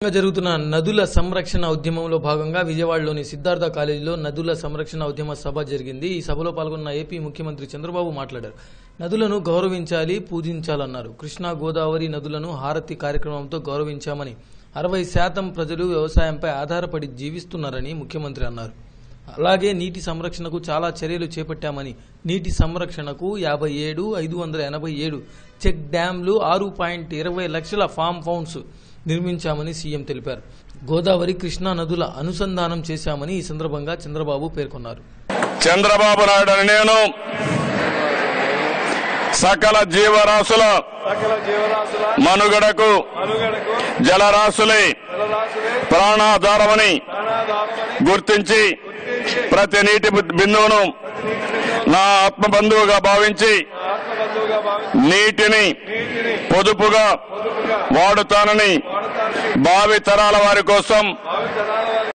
జరుగుతున్న నదుల సంరక్షణ ఉద్యమంలో భాగంగా విజయవాడలోని సిద్ధార్థ కాలేజీలో నదుల సంరక్షణ ఉద్యమ సభ జరిగింది ఈ సభలో పాల్గొన్న ఏపీ ముఖ్యమంత్రి చంద్రబాబు మాట్లాడారు నదులను గౌరవించాలి పూజించాలన్నారు కృష్ణా గోదావరి నదులను హారతి కార్యక్రమంతో గౌరవించామని అరవై శాతం ప్రజలు వ్యవసాయంపై ఆధారపడి జీవిస్తున్నారని ముఖ్యమంత్రి అన్నారు అలాగే నీటి సంరక్షణకు చాలా చర్యలు చేపట్టామని నీటి సంరక్షణకు యాభై ఏడు ఐదు వందల ఎనభై ఏడు చెక్ డ్యాంలు ఆరు పాయింట్ ఇరవై లక్షల ఫామ్ ఫౌండ్స్ నిర్మించామని సీఎం తెలిపారు గోదావరి కృష్ణా నదుల అనుసంధానం చేశామని ఈ సందర్భంగా చంద్రబాబు పేర్కొన్నారు చంద్రబాబు నాయుడు అని నేను సకల జీవరాశుల సకల జీవరాశుల మనుగడకు మనుగడకు జలరాశులే జలరాశులే ప్రాణాధారమని ప్రాణాధారమని గుర్తించి గుర్తించి ప్రతి నీటి బిందువును నా ఆత్మబంధువుగా భావించి ఆత్మబంధువుగా భావించి నీటిని నీటిని పొదుపుగా పొదుపుగా వాడుతానని వాడతానికి భావి తరాల వారి కోసం భావి జనాల వారి